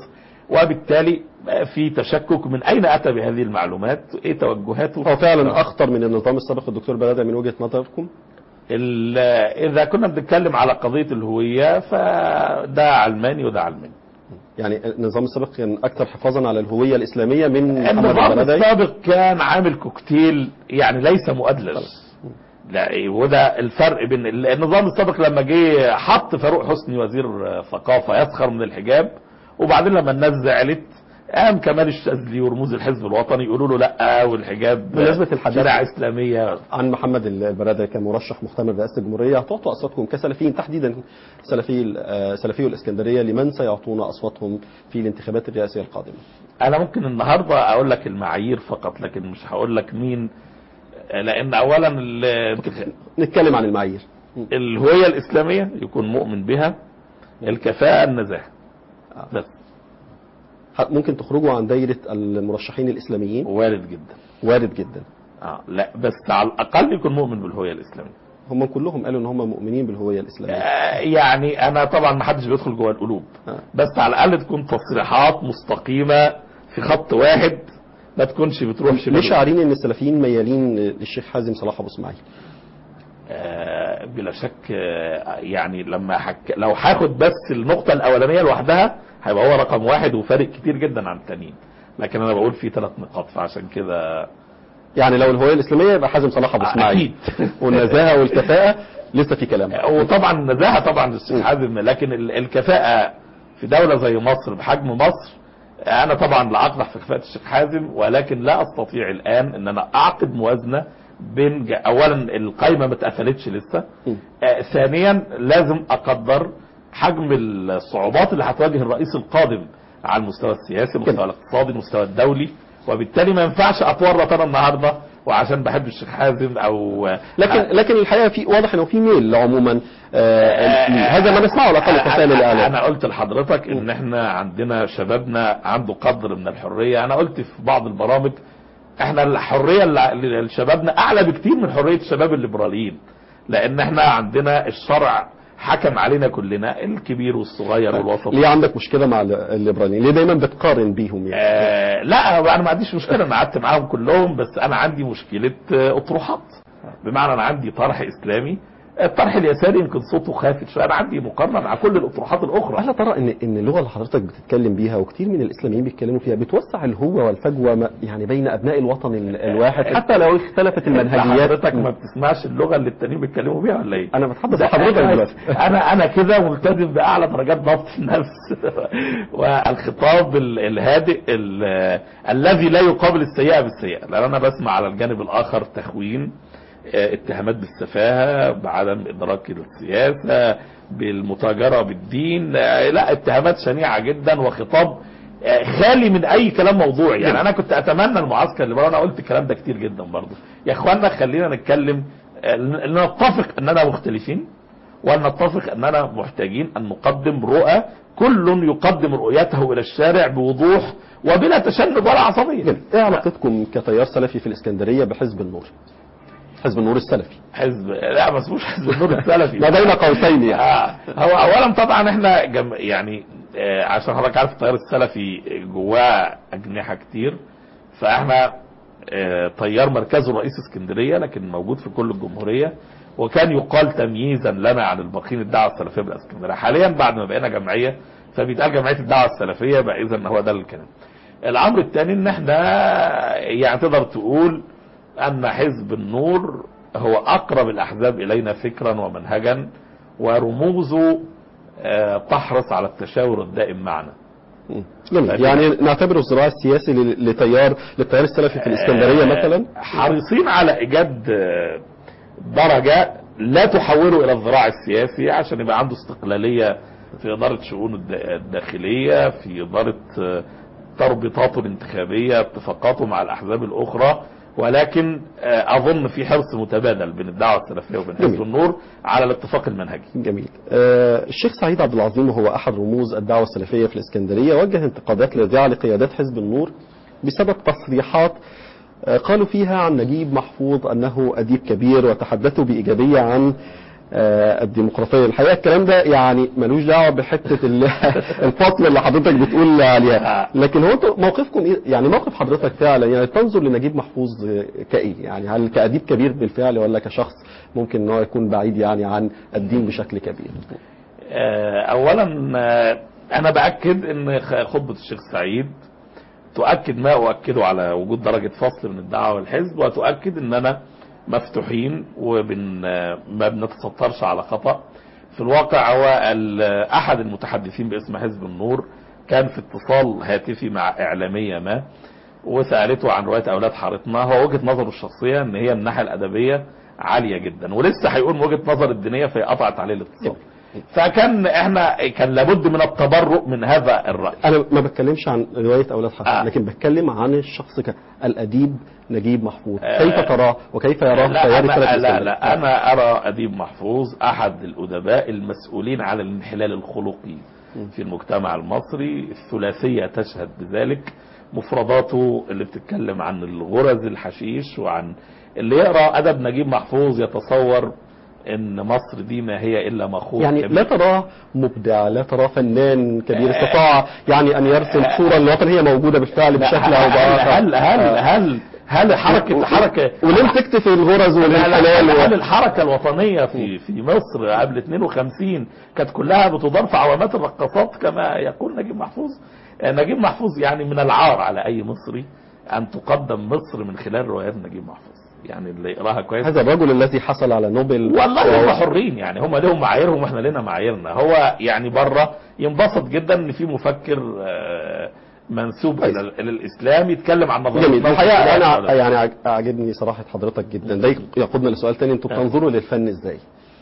وبالتالي في تشكك من اين اتى بهذه المعلومات ايه توجهاته هو فعلا اخطر من النظام السابق الدكتور برادة من وجهة نظركم ال- اذا كنا بنتكلم على قضيه الهويه فده علماني وده علماني يعني النظام السابق كان اكثر حفاظا على الهوية الاسلامية من محمد النظام البرادعي السابق كان عامل كوكتيل يعني ليس مؤدلج لا وده الفرق بين ال- النظام السابق لما جه حط فاروق حسني وزير ثقافه يسخر من الحجاب وبعدين لما الناس زعلت قام كمال الشاذلي ورموز الحزب الوطني يقولوا له لا والحجاب بمناسبة الحديث- شريعه اسلاميه عن محمد البرادعي كمرشح محتمل رئاسة الجمهورية هتعطوا أصواتكم كسلفيين تحديدا سلفي آه، سلفي الإسكندرية لمن سيعطون أصواتهم في الانتخابات الرئاسية القادمة انا ممكن النهارده اقول لك المعايير فقط لكن مش هقول لك مين لان اولا ال- نتكلم عن المعايير الهويه الاسلاميه يكون مؤمن بها الكفاءه النزاهه بس ح- ممكن تخرجوا عن دايرة المرشحين الإسلاميين وارد جدا وارد جدا اه لا بس على الاقل يكون مؤمن بالهويه الاسلاميه هم كلهم قالوا ان هم مؤمنين بالهوية الإسلامية آه يعني انا طبعا ما حدش بيدخل جوه القلوب آه. بس على الاقل تكون تصريحات مستقيمه في خط واحد ما تكونش بتروح ليه شمال شاعرين ان السلفيين ميالين للشيخ حازم صلاح ابو اسماعيل آه، بلا شك آه، يعني لما حك... لو هاخد بس النقطة الأولانية لوحدها هيبقى هو رقم واحد وفارق كتير جدا عن التانيين لكن أنا بقول في ثلاث نقاط فعشان كده يعني لو الهوية الإسلامية يبقى حازم صلاح ابو اسماعيل أكيد والنزاهة والكفاءة لسه في كلام وطبعا النزاهة طبعا للشيخ حازم لكن ال- الكفاءة في دولة زي مصر بحجم مصر أنا طبعا لا أقدح في كفاءة الشيخ حازم ولكن لا أستطيع الآن أن أنا أعقد موازنة بين ج- أولا القايمة ما اتقفلتش لسه م. آه، ثانيا لازم اقدر حجم الصعوبات اللي هتواجه الرئيس القادم على المستوى السياسي المستوى الاقتصادي المستوى الدولي وبالتالي ما ينفعش اتورط انا النهارده وعشان بحب الشيخ حازم او لكن لكن الحقيقه في واضح انه في ميل عموما آه هذا ما نسمعه على اقل في وسائل الاعلام انا قلت لحضرتك ان احنا عندنا شبابنا عنده قدر من الحريه انا قلت في بعض البرامج احنا الحريه اللي لشبابنا اعلى بكتير من حريه الشباب الليبراليين لان احنا عندنا الشرع حكم علينا كلنا الكبير والصغير والوسط ليه عندك مشكله مع الليبراليين ليه دايما بتقارن بيهم يعني آه لا انا ما عنديش مشكله انا قعدت معاهم كلهم بس انا عندي مشكله آه، اطروحات بمعنى انا عندي طرح اسلامي الطرح اليساري يمكن صوته خافت شويه انا عندي مقارنه مع كل الاطروحات الاخرى الا ترى ان ان اللغه اللي حضرتك بتتكلم بيها وكتير من الاسلاميين بيتكلموا فيها بتوسع الهوه والفجوه ما- يعني بين ابناء الوطن ال- الواحد حتى لو اختلفت المنهجيات حضرتك ما بتسمعش اللغه اللي التانيين بيتكلموا بيها ولا ايه؟ انا بتحدث ده لحضرتك أنا- دلوقتي انا انا كده ملتزم باعلى درجات ضبط النفس والخطاب ال- الهادئ ال- الذي لا يقابل السيئه بالسيئه لان انا بسمع على الجانب الاخر تخوين آه، اتهامات بالسفاهه بعدم ادراك السياسه بالمتاجره بالدين آه، لا اتهامات شنيعه جدا وخطاب آه، خالي من اي كلام موضوعي يعني انا كنت اتمنى المعسكر اللي انا قلت الكلام ده كتير جدا برضه يا اخوانا خلينا نتكلم آه، نتفق اننا مختلفين وأن نتفق أننا محتاجين أن نقدم رؤى كل يقدم رؤيته إلى الشارع بوضوح وبلا تشنج ولا عصبية جميل. ايه علاقتكم كتيار سلفي في الاسكندريه بحزب النور حزب النور السلفي حزب لا ما اسموش حزب النور السلفي ما بين قوسين يعني آه، هو اولا طبعا احنا جم يعني آه، عشان حضرتك عارف التيار السلفي جواه اجنحه كتير فاحنا آه، تيار مركزه رئيس اسكندريه لكن موجود في كل الجمهوريه وكان يقال تمييزا لنا عن الباقيين الدعوه السلفيه بالاسكندريه حاليا بعد ما بقينا جمعيه فبيتقال جمعيه الدعوه السلفيه بقى اذا هو ده الكلام الامر الثاني ان احنا يعني تقدر تقول ان حزب النور هو اقرب الاحزاب الينا فكرا ومنهجا ورموزه آه، تحرص على التشاور الدائم معنا مم. جميل يعني نعتبره الصراع السياسي ل- لتيار للتيار السلفي في الاسكندريه آه، مثلا حريصين على ايجاد آه، درجة لا تحوله الى الذراع السياسي عشان يبقى عنده استقلالية في ادارة شؤون الد- الداخلية في ادارة آه، تربطاته الانتخابية اتفاقاته مع الاحزاب الاخرى ولكن آه، اظن في حرص متبادل بين الدعوة السلفية وبين حزب جميل. النور على الاتفاق المنهجي جميل آه الشيخ سعيد عبد العظيم وهو احد رموز الدعوه السلفيه في الاسكندريه وجه انتقادات لاذعه لقيادات حزب النور بسبب تصريحات آه قالوا فيها عن نجيب محفوظ انه اديب كبير وتحدثوا بايجابيه عن آه، الديمقراطيه الحقيقه الكلام ده يعني ملوش دعوه بحته ال- الفصل اللي حضرتك بتقول عليها لكن هو انتوا موقفكم ايه يعني موقف حضرتك فعلا يعني تنظر لنجيب محفوظ آه، كايه يعني هل كاديب كبير بالفعل ولا كشخص ممكن ان هو يكون بعيد يعني عن الدين بشكل كبير آه، اولا آه، انا باكد ان خ- خطبه الشيخ سعيد تؤكد ما اؤكده على وجود درجه فصل من الدعوه والحزب وتؤكد اننا مفتوحين وبن آه، ما بنتسترش على خطا في الواقع هو ال- احد المتحدثين باسم حزب النور كان في اتصال هاتفي مع اعلاميه ما وسالته عن روايه اولاد حارتنا هو وجهه نظره الشخصيه ان هي من الناحيه الادبيه عاليه جدا ولسه هيقول من وجهه نظر الدينيه فهي قطعت عليه الاتصال فكان احنا كان لابد من التبرؤ من هذا الراي انا ما بتكلمش عن روايه اولاد حسن آه. لكن بتكلم عن الشخص الاديب نجيب محفوظ آه. كيف تراه وكيف يراه لا تيار أنا السلف لا الإسلامي؟ لا انا ارى اديب محفوظ احد الادباء المسؤولين على الانحلال الخلقي في المجتمع المصري الثلاثيه تشهد بذلك مفرداته اللي بتتكلم عن الغرز الحشيش وعن اللي يقرا ادب نجيب محفوظ يتصور ان مصر دي ما هي الا مخوض يعني كبير. لا تراه مبدع لا تراه فنان كبير آه. استطاع يعني ان يرسم صوره للوطن هي موجوده بالفعل بشكل او باخر هل هل آه. هل هل حركه حركه وليه مسكت في الغرز لا، لا، والانحلال هل و... الحركة الوطنية في في مصر قبل 52 كانت كلها بتدار في عوامات الرقصات كما يقول نجيب محفوظ آه، نجيب محفوظ يعني من العار على أي مصري أن تقدم مصر من خلال روايات نجيب محفوظ يعني اللي يقراها كويس هذا الرجل الذي حصل على نوبل والله هم وهو- حرين يعني هم لهم معاييرهم واحنا لنا معاييرنا هو يعني بره ينبسط جدا ان في مفكر آه، منسوب كويس. الى الى الاسلام يتكلم عن نظريه جميل موقف الحقيقه الإسلام انا ولا- يعني عج- عاجبني صراحه حضرتك جدا ده يقودنا لسؤال تاني انتوا آه. بتنظروا للفن ازاي؟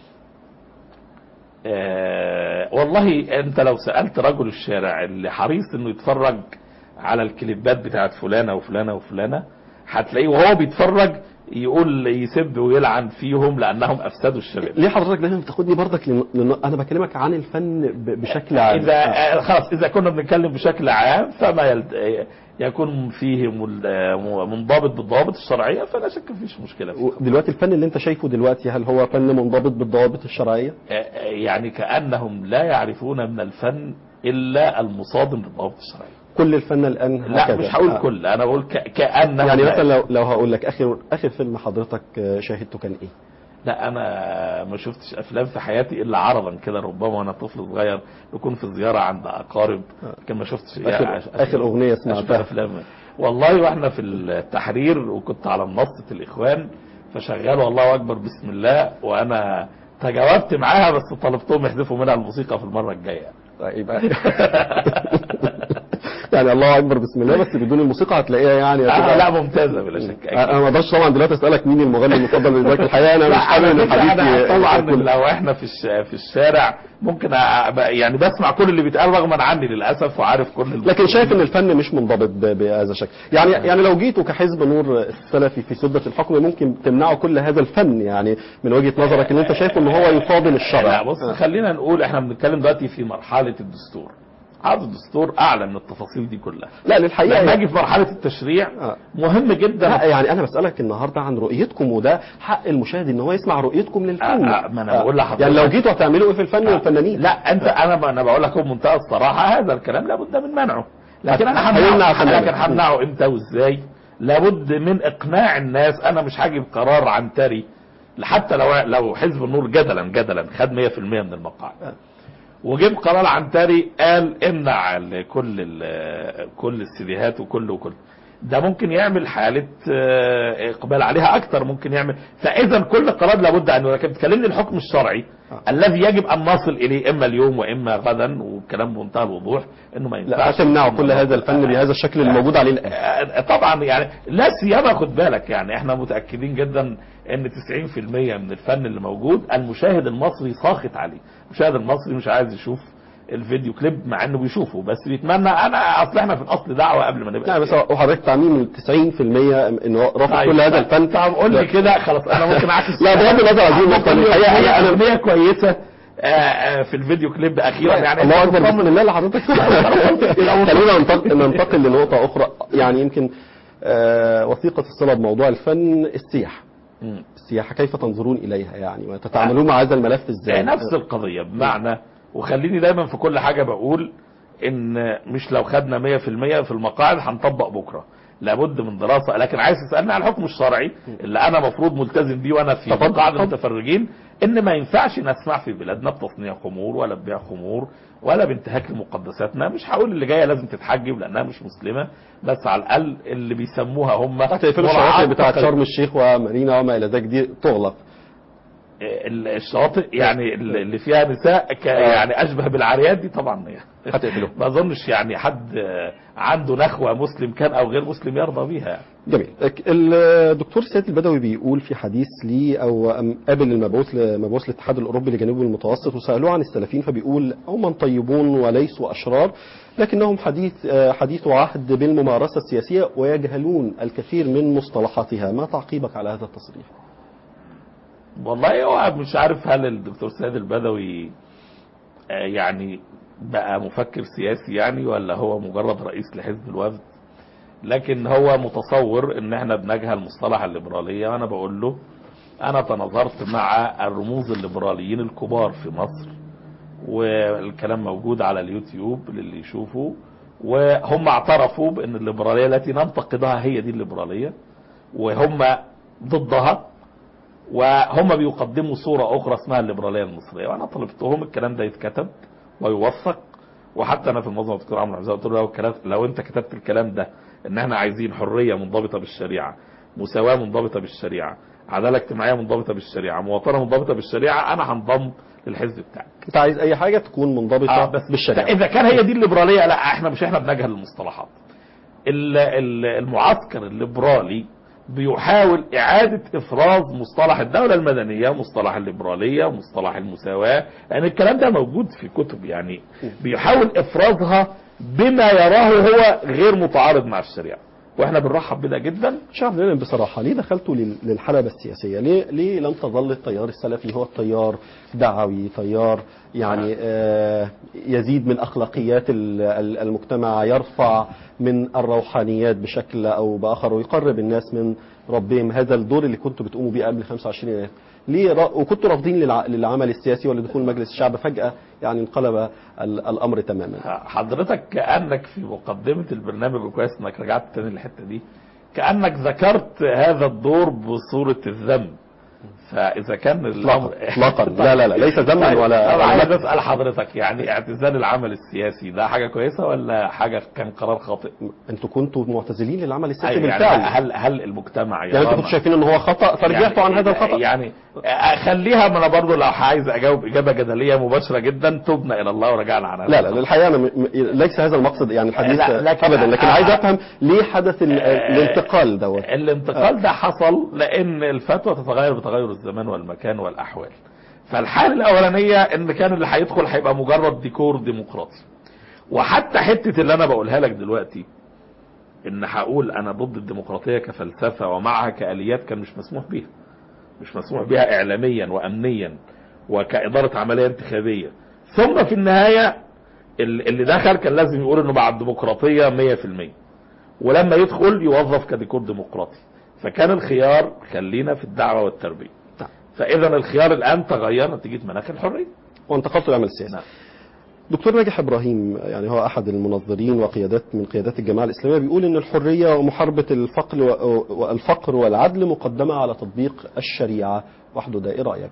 آه، والله انت لو سألت رجل الشارع اللي حريص انه يتفرج على الكليبات بتاعت فلانة وفلانة وفلانة هتلاقيه وهو بيتفرج يقول يسب ويلعن فيهم لانهم افسدوا الشباب ليه حضرتك دايما بتاخدني برضك لن... لن... انا بكلمك عن الفن ب... بشكل عام اذا آه، خلاص اذا كنا بنتكلم بشكل عام فما يلد... آه، يكون فيه مل- آه، منضبط بالضوابط الشرعية فلا شك مفيش مشكلة فيه دلوقتي الفن اللي انت شايفه دلوقتي هل هو فن منضبط بالضوابط الشرعيه؟ آه، آه، يعني كأنهم لا يعرفون من الفن إلا المصادم للضوابط الشرعية كل الفن الان لا هكذا. مش هقول آه. كل انا بقول ك... كانه يعني لا. مثلا لو لو هقول لك اخر اخر فيلم حضرتك آه، شاهدته كان ايه؟ لا انا ما شفتش افلام في حياتي الا عرضا كده ربما وانا طفل صغير نكون في زياره عند اقارب لكن ما شفتش آخر- يعني آخر أغنية أشوف سمعتها. افلام والله واحنا في التحرير وكنت على منصه الاخوان فشغال والله اكبر بسم الله وانا تجاوبت معاها بس طلبتهم يحذفوا منها الموسيقى في المره الجايه طيب يعني الله اكبر بسم الله بس بدون الموسيقى هتلاقيها يعني آه هتبقى- لا ممتازه بلا شك أكيد. انا ما اقدرش طبعا دلوقتي اسالك مين المغني المفضل بالنسبه لك الحقيقه انا مش لا حابب على ان فكرة الحديث أنا ي- طبعا يكون- لو احنا في الش- في الشارع ممكن أ- يعني بسمع كل اللي بيتقال رغما عني للاسف وعارف كل ال- لكن شايف ان الفن مش منضبط ب- بهذا الشكل يعني يعني لو جيتوا كحزب نور السلفي في سده الحكم ممكن تمنعوا كل هذا الفن يعني من وجهه نظرك ان انت شايف ان هو يفاضل الشرع لا بص خلينا نقول احنا بنتكلم دلوقتي في مرحله الدستور هذا الدستور اعلى من التفاصيل دي كلها لا للحقيقه لما يعني اجي في مرحله التشريع آه. مهم جدا لا يعني انا بسالك النهارده عن رؤيتكم وده حق المشاهد ان هو يسمع رؤيتكم للفن آه، آه، ما أنا بقول لحضرتك. يعني لو جيتوا هتعملوا ايه في الفن والفنانين لا انت انا انا بقول لك بمنتهى الصراحه هذا الكلام لابد من منعه لكن انا هيمنع همنعه تماماً. لكن همنعه امتى وازاي لابد من اقناع الناس انا مش هجيب قرار عنتري حتى لو لو حزب النور جدلا جدلا خد 100% من المقاعد وجيب قرار عنتري قال امنع ال- كل ال- كل السيديهات وكل وكل ده ممكن يعمل حالة آه، إقبال عليها أكتر ممكن يعمل فإذا كل قرار لابد أن لكن بتكلمني الحكم الشرعي آه. الذي يجب أن نصل إليه إما اليوم وإما غدا والكلام بمنتهى الوضوح إنه ما لا ينفعش هتمنعوا كل هذا الفن بهذا الشكل اللي موجود عليه الان آه، طبعا يعني لا سيما خد بالك يعني احنا متاكدين جدا ان 90% من الفن اللي موجود المشاهد المصري ساخط عليه المشاهد المصري مش عايز يشوف الفيديو كليب مع انه بيشوفه بس بيتمنى انا اصل احنا في الاصل دعوه قبل ما نبقى لا بس هو حضرتك تعميم 90% انه رافض طيب، كل هذا طيب، الفن طب قول لي كده خلاص انا ممكن اعكس لا بغض النظر عن هذه النقطة، الحقيقة هي انا أنا- اغنيه كويسه آه، آه، في الفيديو كليب اخيرا يعني الله أنت اكبر مطمن بسم الله لحضرتك خلينا ننتقل ننتقل لنقطة أخرى يعني يمكن آه، وثيقة الصلة بموضوع الفن السياحة مم. السياحة كيف تنظرون إليها يعني وتتعاملون مع هذا الملف إزاي نفس القضية بمعنى وخليني دايما في كل حاجة بقول ان مش لو خدنا 100% في المقاعد هنطبق بكرة لابد من دراسة لكن عايز تسألني على الحكم الشرعي اللي انا مفروض ملتزم بيه وانا في تفضل، مقاعد تفضل. المتفرجين ان ما ينفعش نسمع في بلادنا بتصنيع خمور ولا ببيع خمور ولا بانتهاك لمقدساتنا مش هقول اللي جايه لازم تتحجب لانها مش مسلمه بس على الاقل اللي بيسموها هم هتقفلوا مراعاة الشواطئ بتاعت تقل- شرم الشيخ ومارينا وما إلى ذلك دي تغلق ال- الشواطئ يعني اللي فيها نساء ك يعني اشبه بالعريات دي طبعا يعني هتقفلوها. ما اظنش يعني حد عنده نخوه مسلم كان او غير مسلم يرضى بيها يعني. جميل الدكتور سيد البدوي بيقول في حديث لي او أم- قابل المبعوث مبعوث الاتحاد الاوروبي لجنوب المتوسط وسالوه عن السلفيين فبيقول هم طيبون وليسوا اشرار لكنهم حديث آه، حديث عهد بالممارسه السياسيه ويجهلون الكثير من مصطلحاتها ما تعقيبك على هذا التصريح والله هو مش عارف هل الدكتور سيد البدوي آه، يعني بقى مفكر سياسي يعني ولا هو مجرد رئيس لحزب الوفد لكن هو متصور ان احنا بنجهل مصطلح الليبرالية وانا بقول له انا تناظرت مع الرموز الليبراليين الكبار في مصر والكلام موجود على اليوتيوب للي يشوفه وهم اعترفوا بان الليبرالية التي ننتقدها هي دي الليبرالية وهم ضدها وهم بيقدموا صورة أخرى اسمها الليبرالية المصرية وأنا طلبتهم الكلام ده يتكتب ويوثق وحتى أنا في المنظمة الدكتور عمرو حمزة قلت له لو, الكلام لو أنت كتبت الكلام ده إن إحنا عايزين حرية منضبطة بالشريعة مساواة منضبطة بالشريعة عدالة اجتماعية منضبطة بالشريعة مواطنة منضبطة بالشريعة أنا هنضم للحزب بتاعك انت عايز اي حاجه تكون منضبطه آه بس بالشريعه اذا كان هي دي الليبراليه لا احنا مش احنا بنجهل المصطلحات ال- ال- المعسكر الليبرالي بيحاول إعادة إفراز مصطلح الدولة المدنية مصطلح الليبرالية مصطلح المساواة لأن الكلام ده موجود في كتب يعني بيحاول إفرازها بما يراه هو غير متعارض مع الشريعة واحنا بنرحب بده جدا شعب لنا بصراحة ليه دخلتوا لل- للحلبة السياسية ليه, ليه لم تظل التيار السلفي هو التيار دعوي تيار يعني آه يزيد من أخلاقيات ال- ال- المجتمع يرفع من الروحانيات بشكل أو بآخر ويقرب الناس من ربهم هذا الدور اللي كنتوا بتقوموا بيه قبل 25 يناير ليه را... وكنتوا رافضين للع... للعمل السياسي ولدخول مجلس الشعب فجأة يعني انقلب ال... الأمر تماما حضرتك كأنك في مقدمة البرنامج وكويس انك رجعت تاني للحتة دي كأنك ذكرت هذا الدور بصورة الذنب فإذا كان الأمر اطلاقا لا لا لا ليس ذنبا طيب، ولا طب عايز ولا- اسال حضرتك يعني اعتزال العمل السياسي ده حاجه كويسه ولا حاجه كان قرار خاطئ؟ انتوا كنتوا معتزلين للعمل السياسي أيوة، يعني بالفعل هل هل المجتمع يعني انتوا يرانا- كنتوا شايفين ان هو خطأ فرجعتوا عن هذا الخطأ يعني خليها ما انا برضه لو عايز اجاوب اجابه جدليه مباشره جدا تبنا الى الله ورجعنا عن هذا لا لا الحقيقه انا م... م- ليس هذا المقصد يعني الحديث لا، لكن- ابدا لكن آه. عايز افهم ليه حدث ال... الانتقال دوت الانتقال ده حصل لان الفتوى تتغير بتغير الزمان والمكان والاحوال فالحاله الاولانيه ان كان اللي هيدخل هيبقى مجرد ديكور ديمقراطي وحتى حته اللي انا بقولها لك دلوقتي ان هقول انا ضد الديمقراطيه كفلسفه ومعها كاليات كان مش مسموح بيها مش مسموح بيها اعلاميا وامنيا وكاداره عمليه انتخابيه ثم في النهايه ال- اللي دخل كان لازم يقول انه مع الديمقراطيه 100% ولما يدخل يوظف كديكور ديمقراطي فكان الخيار خلينا في الدعوه والتربيه نعم. فاذا الخيار الان تغير نتيجه مناخ الحريه وانتقلتوا للعمل السياسي نعم. دكتور ناجح ابراهيم يعني هو احد المنظرين وقيادات من قيادات الجماعه الاسلاميه بيقول ان الحريه ومحاربه الفقر و- والفقر والعدل مقدمه على تطبيق الشريعه وحده ايه رايك؟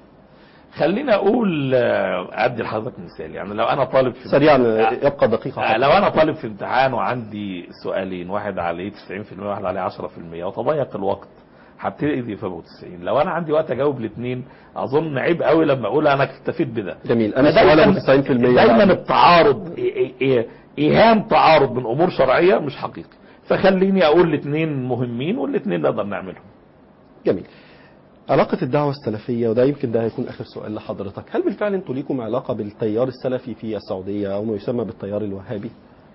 خلينا اقول آه، ادي لحضرتك مثال يعني لو انا طالب في سريعا آه، يبقى دقيقه آه، حتى. لو انا طالب في امتحان وعندي سؤالين واحد عليه 90% وواحد عليه 10% وتضيق الوقت هبتدي في ابو 90 لو انا عندي وقت اجاوب الاثنين اظن عيب قوي لما اقول انا اكتفيت بده جميل انا فدايماً- السؤال ابو 90% دايما يعني. التعارض إي- إي- إي- ايهام تعارض من امور شرعيه مش حقيقي فخليني اقول الاثنين مهمين والاثنين نقدر نعملهم جميل علاقة الدعوة السلفية وده يمكن ده هيكون آخر سؤال لحضرتك هل بالفعل أنتوا ليكم علاقة بالتيار السلفي في السعودية أو ما يسمى بالتيار الوهابي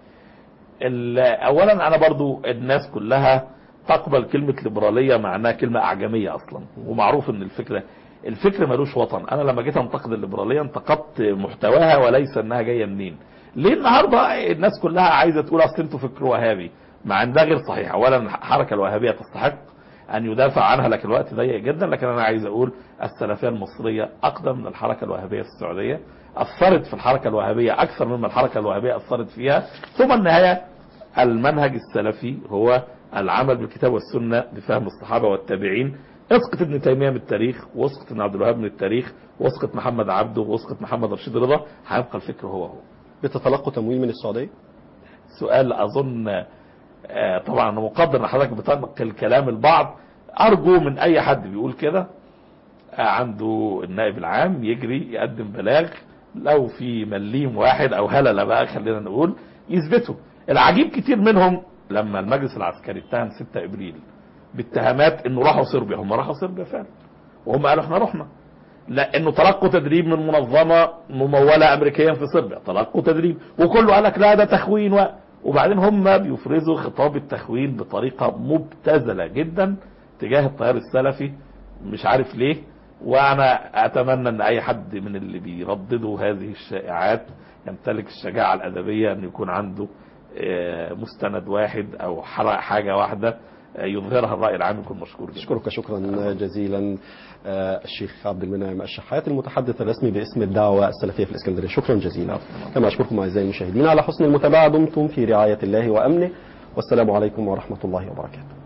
ال- اولا انا برضو الناس كلها تقبل كلمة ليبرالية معناها كلمة اعجمية اصلا ومعروف ان الفكرة الفكر ملوش وطن انا لما جيت انتقد الليبرالية انتقدت محتواها وليس انها جاية منين ليه النهاردة الناس كلها عايزة تقول اصل انتوا فكر وهابي مع ان ده غير صحيح اولا الحركة الوهابية تستحق ان يدافع عنها لكن الوقت ضيق جدا لكن انا عايز اقول السلفيه المصريه اقدم من الحركه الوهابيه في السعوديه اثرت في الحركه الوهابيه اكثر مما الحركه الوهابيه اثرت فيها ثم النهايه المنهج السلفي هو العمل بالكتاب والسنه بفهم الصحابه والتابعين اسقط ابن تيميه من التاريخ واسقط ابن عبد الوهاب من التاريخ واسقط محمد عبده واسقط محمد رشيد رضا هيبقى الفكر هو هو بتتلقوا تمويل من السعودية؟ سؤال اظن آه، طبعا انا مقدر ان حضرتك بتنقل كلام البعض ارجو من اي حد بيقول كده آه، عنده النائب العام يجري يقدم بلاغ لو في مليم واحد او هلله بقى خلينا نقول يثبته العجيب كتير منهم لما المجلس العسكري اتهم 6 ابريل باتهامات انه راحوا صربيا هم راحوا صربيا فعلا وهم قالوا احنا رحنا لانه تلقوا تدريب من منظمه مموله امريكيا في صربيا تلقوا تدريب وكله قال لك لا ده تخوين و... وبعدين هم بيفرزوا خطاب التخوين بطريقه مبتذله جدا تجاه التيار السلفي مش عارف ليه وانا اتمنى ان اي حد من اللي بيرددوا هذه الشائعات يمتلك الشجاعه الادبيه ان يكون عنده آه، مستند واحد او حر- حاجه واحده آه، يظهرها الراي العام يكون مشكور جدا أشكرك شكرا جزيلا آه، الشيخ عبد المنعم الشحات المتحدث الرسمي باسم الدعوة السلفية في الإسكندرية شكرا جزيلا كما أشكركم أعزائي المشاهدين على حسن المتابعة دمتم في رعاية الله وأمنه والسلام عليكم ورحمة الله وبركاته